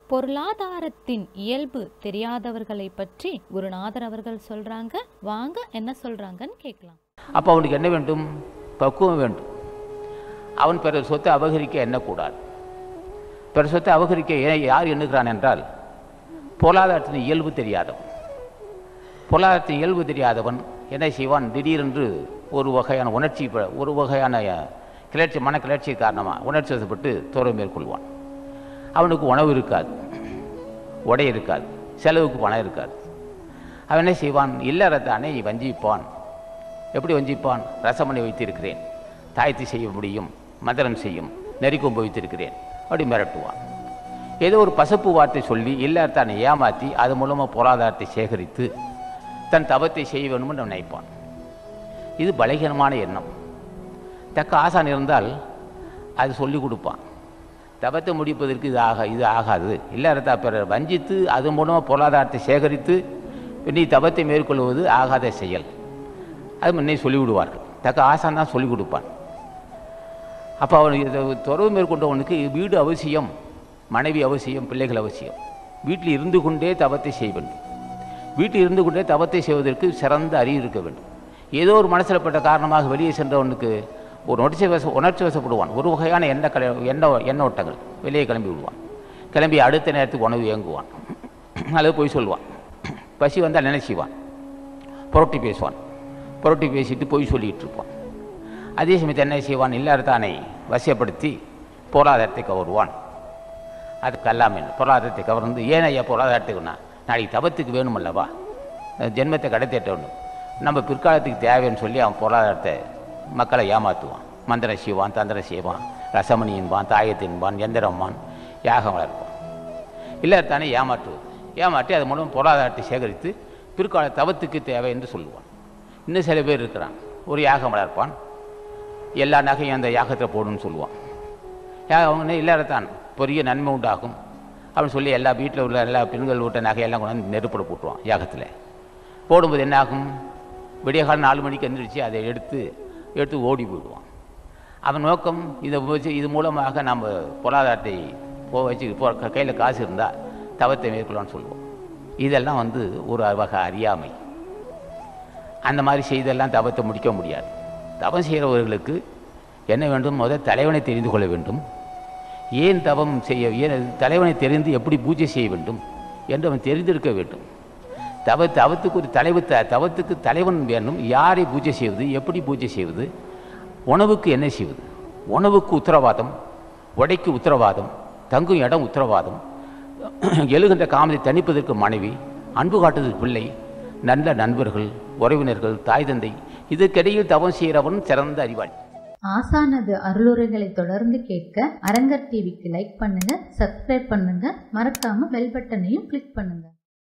பொருளாதாரத்தின் இயல்பு தெரியாதவர்களை பற்றி குருநாதர் அவர்கள் சொல்றாங்க வாங்க என்ன சொல்றாங்கன்னு கேட்கலாம் அப்போ அவனுக்கு என்ன வேண்டும் பக்குவம் வேண்டும் அவன் பிறர் சொத்தை அபகரிக்க எண்ணக்கூடாது பிறர் சொத்தை அபகரிக்க ஏன் யார் எண்ணுகிறான் என்றால் பொருளாதாரத்தின் இயல்பு தெரியாதவன் பொருளாதாரத்தின் இயல்பு தெரியாதவன் என்ன செய்வான் திடீரென்று ஒரு வகையான உணர்ச்சி ப- ஒரு வகையான அஹ், கிளர்ச்சி மன கிளர்ச்சி காரணமாக உணர்ச்சி வசப்பட்டு துறை மேற்கொள்வான் அவனுக்கு உணவு இருக்காது உடை இருக்காது செலவுக்கு பணம் இருக்காது அவன் என்ன செய்வான் இல்லறத்தானே வஞ்சிப்பான் எப்படி வஞ்சிப்பான் ரசமணி வைத்திருக்கிறேன் தாயத்து செய்ய முடியும் மந்திரம் செய்யும் நெறிக்கொம்பு வைத்திருக்கிறேன் அப்படி மிரட்டுவான் ஏதோ ஒரு பசப்பு வார்த்தை சொல்லி இல்லறத்தானை ஏமாற்றி அது மூலமாக பொருளாதாரத்தை சேகரித்து தன் தவத்தை செய்ய வேணும்னு அவன் நினைப்பான் இது பலகீனமான எண்ணம் தக்க ஆசான் இருந்தால் அது சொல்லி கொடுப்பான் தவத்தை முடிப்பதற்கு இது ஆக இது ஆகாது இல்லறத்தா பிறர் வஞ்சித்து அது மூலமாக பொருளாதாரத்தை சேகரித்து நீ தவத்தை மேற்கொள்வது ஆகாத செயல் அது முன்னே சொல்லிவிடுவார்கள் தக்க ஆசான் தான் சொல்லிக் கொடுப்பான் அப்போ அவன் இதை துறவு மேற்கொண்டவனுக்கு வீடு அவசியம் மனைவி அவசியம் பிள்ளைகள் அவசியம் வீட்டில் இருந்து கொண்டே தவத்தை செய்ய வேண்டும் வீட்டில் இருந்து கொண்டே தவத்தை செய்வதற்கு சிறந்த அறிவு இருக்க வேண்டும் ஏதோ ஒரு மனசில் பட்ட காரணமாக வெளியே சென்றவனுக்கு ஒரு உணர்ச்சி வச உணர்ச்சி வசப்படுவான் ஒரு வகையான எண்ண கல எண்ண எண்ணோட்டங்கள் வெளியே கிளம்பி விடுவான் கிளம்பி அடுத்த நேரத்துக்கு உணவு இயங்குவான் அல்லது போய் சொல்லுவான் பசி வந்தால் நினைச்சிவான் புரட்டி பேசுவான் புரட்டி பேசிட்டு பொய் சொல்லிட்டு இருப்பான் அதே சமயத்தில் என்ன செய்வான் இல்லாததானை வசியப்படுத்தி பொருளாதாரத்தை கவருவான் அது கல்லாமல் பொருளாதாரத்தை கவர்ந்து ஏன் ஐயா பொருளாதாரத்துக்குன்னா நாளைக்கு தபத்துக்கு வேணுமல்லவா இந்த ஜென்மத்தை கடத்திட்டவனு நம்ம பிற்காலத்துக்கு தேவைன்னு சொல்லி அவன் பொருளாதாரத்தை மக்களை ஏமாற்றுவான் மந்திரம் செய்வான் தந்திரம் செய்வான் ரசமணியின்பான் தாயத்தின்பான் எந்திரம்பான் யாகம் வளர்ப்பான் இல்லாதானே ஏமாற்றுவது ஏமாற்றி அது மூலம் பொருளாதாரத்தை சேகரித்து பிற்கால தவத்துக்கு தேவை என்று சொல்லுவான் இன்னும் சில பேர் இருக்கிறான் ஒரு யாகம் வளர்ப்பான் எல்லா நகையும் அந்த யாகத்தில் போடுன்னு சொல்லுவான் யா அவங்க இல்லாதத்தான் பெரிய நன்மை உண்டாகும் அப்படின்னு சொல்லி எல்லா வீட்டில் உள்ள எல்லா பெண்கள் விட்ட நகையெல்லாம் கொண்டு வந்து நெருப்பில் போட்டுருவான் யாகத்தில் போடும்போது என்ன ஆகும் விடிய காலம் நாலு மணிக்கு எந்திரிச்சு அதை எடுத்து எடுத்து ஓடி போயிடுவான் அவன் நோக்கம் இதை வச்சு இது மூலமாக நம்ம பொருளாதாரத்தை போ வச்சு போ கையில் காசு இருந்தால் தவத்தை மேற்கொள்ளலாம்னு சொல்லுவோம் இதெல்லாம் வந்து ஒரு வகை அறியாமை அந்த மாதிரி செய்தெல்லாம் தவத்தை முடிக்க முடியாது தவம் செய்கிறவர்களுக்கு என்ன வேண்டும் முதல் தலைவனை தெரிந்து கொள்ள வேண்டும் ஏன் தவம் செய்ய ஏன் தலைவனை தெரிந்து எப்படி பூஜை செய்ய வேண்டும் என்று அவன் தெரிந்திருக்க வேண்டும் தவ தவத்துக்கு ஒரு தலைவர் த தவத்துக்கு தலைவன் வேணும் யாரை பூஜை செய்வது எப்படி பூஜை செய்வது உணவுக்கு என்ன செய்வது உணவுக்கு உத்தரவாதம் உடைக்கு உத்தரவாதம் தங்கும் இடம் உத்தரவாதம் எழுகின்ற காமத்தை தணிப்பதற்கு மனைவி அன்பு காட்டுவதற்கு பிள்ளை நல்ல நண்பர்கள் உறவினர்கள் தாய் தந்தை இதற்கிடையில் தவம் செய்கிறவன் சிறந்த அறிவாளி ஆசானது அருளுரைகளை தொடர்ந்து கேட்க அரங்கர் டிவிக்கு லைக் பண்ணுங்க சப்ஸ்கிரைப் பண்ணுங்க மறக்காம பெல் பட்டனையும் கிளிக் பண்ணுங்க